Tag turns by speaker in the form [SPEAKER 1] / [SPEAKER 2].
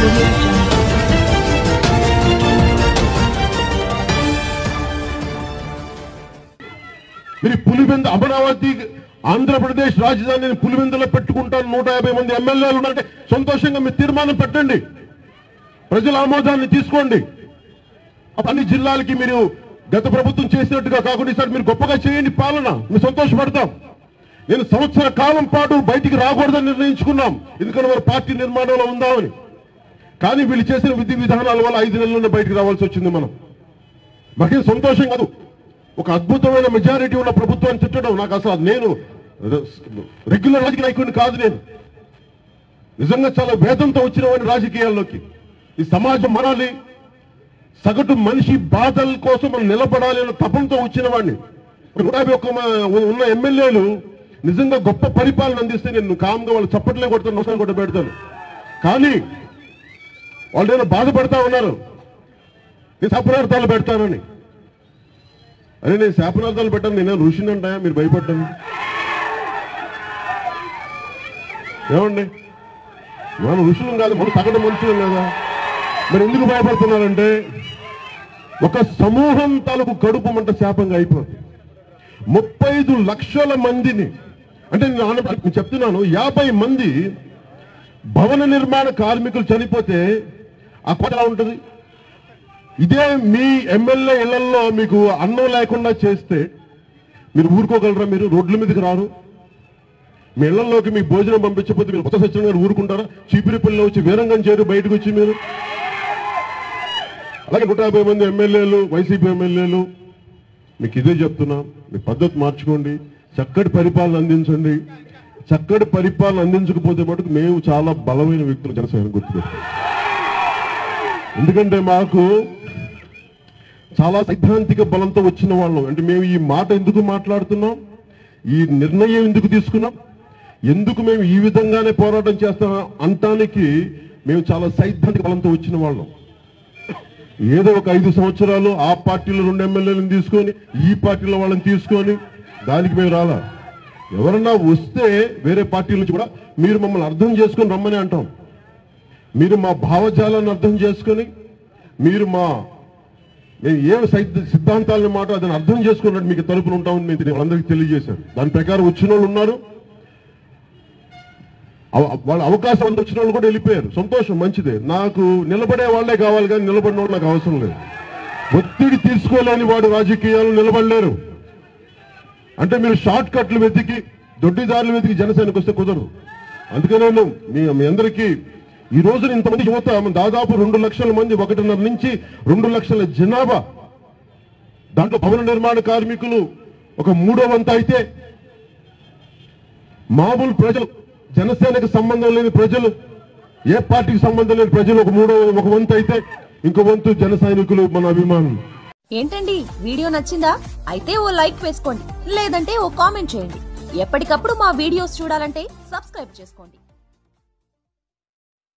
[SPEAKER 1] audio jungle.
[SPEAKER 2] మీరు పులివెంద అమరావతి ఆంధ్రప్రదేశ్ రాజధానిని పులివెందులో పెట్టుకుంటాను నూట యాభై మంది ఎమ్మెల్యేలు ఉన్నారంటే సంతోషంగా మీరు తీర్మానం పెట్టండి ప్రజల ఆమోదాన్ని తీసుకోండి అన్ని జిల్లాలకి మీరు గత ప్రభుత్వం చేసినట్టుగా కాకుండా ఈసారి మీరు గొప్పగా చేయండి పాలన మేము సంతోషపడతాం నేను సంవత్సర కాలం పాటు బయటికి రాకూడదని నిర్ణయించుకున్నాం ఎందుకంటే వారు పార్టీ నిర్మాణంలో ఉందామని కానీ వీళ్ళు చేసిన విధి విధానాల వల్ల ఐదు నెలల్లోనే బయటికి రావాల్సి వచ్చింది మనం మాకేం సంతోషం కాదు ఒక అద్భుతమైన మెజారిటీ ఉన్న ప్రభుత్వాన్ని తిట్టడం నాకు అసలు అది నేను రెగ్యులర్ రాజకీయ నాయకుడిని కాదు నేను నిజంగా చాలా వేదంతో వచ్చిన వాడిని రాజకీయాల్లోకి ఈ సమాజం మనాలి సగటు మనిషి బాధల కోసం మనం నిలబడాలి అనే తపంతో వచ్చిన వాడిని ఇప్పుడు నూట యాభై ఒక్క మ- ఉన్న ఎమ్మెల్యేలు నిజంగా గొప్ప పరిపాలన అందిస్తే నేను కామ్గా వాళ్ళు చప్పట్లే కొడతాను నోసాలు కొట్ట పెడతాను కానీ వాళ్ళు ఏదో బాధపడతా ఉన్నారు నేను శాపనార్థాలు పెడతానని అరే నేను శాపనార్థాలు పెట్టాను నేను ఋషిని అంటా మీరు భయపడ్డాను ఏమండి మనం ఋషులం కాదు మనం సగటు మనుషులం కదా మరి ఎందుకు భయపడుతున్నారంటే ఒక సమూహం తాలూకు కడుపు మంట శాపంగా అయిపోతుంది ముప్పై ఐదు లక్షల మందిని అంటే నేను ఆన- నేను చెప్తున్నాను యాభై మంది భవన నిర్మాణ కార్మికులు చనిపోతే ఆ కోట ఎలా ఉంటుంది ఇదే మీ ఎమ్మెల్యే ఇళ్లలో మీకు అన్నం లేకుండా చేస్తే మీరు ఊరుకోగలరా మీరు రోడ్ల మీదకి రారు మీ ఇళ్లలోకి మీకు భోజనం పంపించకపోతే మీరు కొత్త సత్యం గారు ఊరుకుంటారా చీపిరి పిల్లలు వచ్చి వీరంగం చేరు బయటకు వచ్చి మీరు అలాగే నూట యాభై మంది ఎమ్మెల్యేలు వైసీపీ ఎమ్మెల్యేలు మీకు ఇదే చెప్తున్నా మీ పద్ధతి మార్చుకోండి చక్కటి పరిపాలన అందించండి చక్కటి పరిపాలన అందించకపోతే మటుకు మేము చాలా బలమైన వ్యక్తులు జనసేన గుర్తుపెట్టాం ఎందుకంటే మాకు చాలా సైద్ధాంతిక బలంతో వచ్చిన వాళ్ళం అంటే మేము ఈ మాట ఎందుకు మాట్లాడుతున్నాం ఈ నిర్ణయం ఎందుకు తీసుకున్నాం ఎందుకు మేము ఈ విధంగానే పోరాటం చేస్తాం అంటానికి మేము చాలా సైద్ధాంతిక బలంతో వచ్చిన వాళ్ళం ఏదో ఒక ఐదు సంవత్సరాలు ఆ పార్టీలో రెండు ఎమ్మెల్యేలను తీసుకొని ఈ పార్టీలో వాళ్ళని తీసుకొని దానికి మేము రాలా ఎవరన్నా వస్తే వేరే పార్టీల నుంచి కూడా మీరు మమ్మల్ని అర్థం చేసుకొని రమ్మని అంటాం మీరు మా భావజాలాన్ని అర్థం చేసుకొని మీరు మా మేము ఏ సైద్ద సిద్ధాంతాలను మాట దాన్ని అర్థం చేసుకున్నట్టు మీకు తలుపులు ఉంటామని మేము నేను అందరికీ తెలియజేశాను దాని ప్రకారం వచ్చిన వాళ్ళు ఉన్నారు అవ- వాళ్ళ అవకాశం అంత వచ్చిన వాళ్ళు కూడా వెళ్ళిపోయారు సంతోషం మంచిదే నాకు నిలబడే వాళ్ళే కావాలి కానీ నిలబడిన వాళ్ళు నాకు అవసరం లేదు ఒత్తిడి తీసుకోలేని వాడు రాజకీయాలు నిలబడలేరు అంటే మీరు షార్ట్ కట్లు వెతికి దొడ్డిదారులు వెతికి జనసేనకు వస్తే కుదరదు అందుకనే నేను మీ మీ అందరికీ ఈ రోజున ఇంతమంది యువత దాదాపు రెండు లక్షల మంది ఒకటిన్నర నుంచి రెండు లక్షల జనాభా దాంట్లో భవన నిర్మాణ కార్మికులు ఒక మూడో వంత అయితే మామూలు ప్రజలు జనసేనకు సంబంధం లేని ప్రజలు ఏ పార్టీకి సంబంధం లేని ప్రజలు ఒక మూడో ఒక వంతు అయితే ఇంకో వంతు జన సైనికులు మన అభిమానులు
[SPEAKER 3] ఏంటండి వీడియో నచ్చిందా అయితే ఓ లైక్ వేసుకోండి లేదంటే ఓ కామెంట్ చేయండి ఎప్పటికప్పుడు మా వీడియోస్ చూడాలంటే సబ్స్క్రైబ్ చేసుకోండి